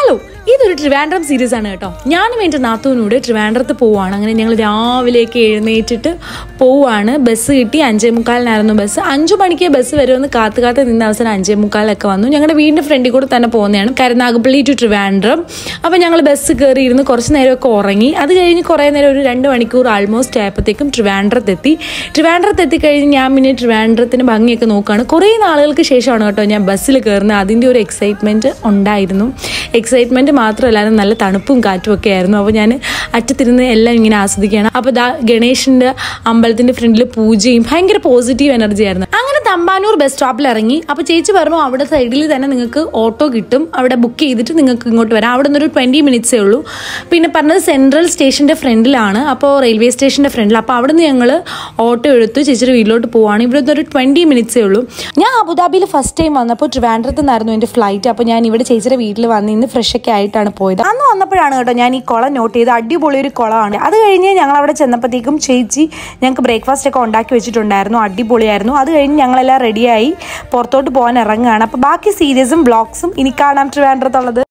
hello ഇതൊരു Trivandrum series ആണ് കേട്ടോ ഞാനും എൻ്റെ നാത്തൂനോട് ട്രിവാൻഡ്രത്ത് പോവാണ് അങ്ങനെ ഞങ്ങൾ രാവിലെയൊക്കെ എഴുന്നേറ്റിട്ട് പോവാണ് ബസ് കിട്ടി അഞ്ചേ മുക്കാലിനായിരുന്നു ബസ് അഞ്ചു മണിക്ക് ബസ് വരുമെന്ന് കാത്തു കാത്ത് നിന്ന അവസരം അഞ്ചേ മുക്കാലൊക്കെ വന്നു ഞങ്ങളുടെ വീടിൻ്റെ ഫ്രണ്ടിൽ കൂടെ തന്നെ പോകുന്നതാണ് കരുനാഗപ്പള്ളി ടു ട്രിവാൻഡ്രം അപ്പോൾ ഞങ്ങൾ ബസ് കയറി ഇരുന്ന് കുറച്ച് നേരമൊക്കെ ഉറങ്ങി അത് കഴിഞ്ഞ് കുറേ നേരം ഒരു രണ്ട് മണിക്കൂർ ആൾമോസ്റ്റ് ആയപ്പോഴത്തേക്കും ട്രിവാൻഡ്രത്ത് എത്തി ട്രിവാൻഡ്രത്ത് എത്തിക്കഴിഞ്ഞ് ഞാൻ പിന്നെ ട്രിവാൻഡ്രത്തിന് ഭംഗിയൊക്കെ നോക്കുകയാണ് കുറേ നാളുകൾക്ക് ശേഷമാണ് കേട്ടോ ഞാൻ ബസ്സിൽ കയറുന്നത് അതിൻ്റെ ഒരു എക്സൈറ്റ്മെൻറ്റ് ഉണ്ടായിരുന്നു എക്സൈറ്റ്മെൻറ്റ് മാത്രമല്ലാതെ നല്ല തണുപ്പും കാറ്റും ഒക്കെ ആയിരുന്നു അപ്പോൾ ഞാൻ അറ്റത്തിരുന്ന് എല്ലാം ഇങ്ങനെ ആസ്വദിക്കുകയാണ് അപ്പോൾ ദാ ഗണേഷിൻ്റെ അമ്പലത്തിൻ്റെ ഫ്രണ്ടിൽ പൂജയും ഭയങ്കര പോസിറ്റീവ് എനർജി ആയിരുന്നു അങ്ങനെ തമ്പാനൂർ ബസ് സ്റ്റോപ്പിൽ ഇറങ്ങി അപ്പോൾ ചേച്ചി പറഞ്ഞു അവിടെ സൈഡിൽ തന്നെ നിങ്ങൾക്ക് ഓട്ടോ കിട്ടും അവിടെ ബുക്ക് ചെയ്തിട്ട് നിങ്ങൾക്ക് ഇങ്ങോട്ട് വരാം അവിടെ നിന്നൊരു ട്വൻറ്റി മിനിറ്റ്സേ ഉള്ളൂ പിന്നെ പറഞ്ഞത് സെൻട്രൽ സ്റ്റേഷൻ്റെ ഫ്രണ്ടിലാണ് അപ്പോൾ റെയിൽവേ സ്റ്റേഷൻ്റെ ഫ്രണ്ടിൽ അപ്പോൾ അവിടെ നിന്ന് ഞങ്ങൾ ഓട്ടോ എടുത്ത് ചേച്ചിയുടെ വീട്ടിലോട്ട് പോവാണ് ഇവിടെ നിന്ന് ഒരു ട്വൻറ്റി മിനിറ്റ്സേ ഉള്ളൂ ഞാൻ അബുദാബിയിൽ ഫസ്റ്റ് ടൈം വന്നപ്പോൾ ട്രിവാൻഡ്രത്ത് നിന്നായിരുന്നു എൻ്റെ ഫ്ലൈറ്റ് അപ്പോൾ ഞാൻ ഇവിടെ ചേച്ചിയുടെ വീട്ടിൽ വന്ന് ഇന്ന് ഫ്രഷ് ഒക്കെ ആയിട്ടാണ് പോയത് അന്ന് വന്നപ്പോഴാണ് കേട്ടോ ഞാൻ ഈ കുളം നോട്ട് ചെയ്ത് അടിപൊളി ഒരു കുളമാണ് അത് കഴിഞ്ഞ് ഞങ്ങൾ അവിടെ ചെന്നപ്പോഴത്തേക്കും ചേച്ചി ഞങ്ങൾക്ക് ബ്രേക്ക്ഫാസ്റ്റ് ഒക്കെ ഉണ്ടാക്കി വെച്ചിട്ടുണ്ടായിരുന്നു അടിപൊളിയായിരുന്നു അത് കഴിഞ്ഞ് ഞങ്ങളെല്ലാം റെഡിയായി പുറത്തോട്ട് പോകാൻ ഇറങ്ങുകയാണ് അപ്പോൾ ബാക്കി സീരീസും ബ്ലോഗ്സും ഇനി കാണാം ട്രിവാൻഡ്രത്തുള്ളത്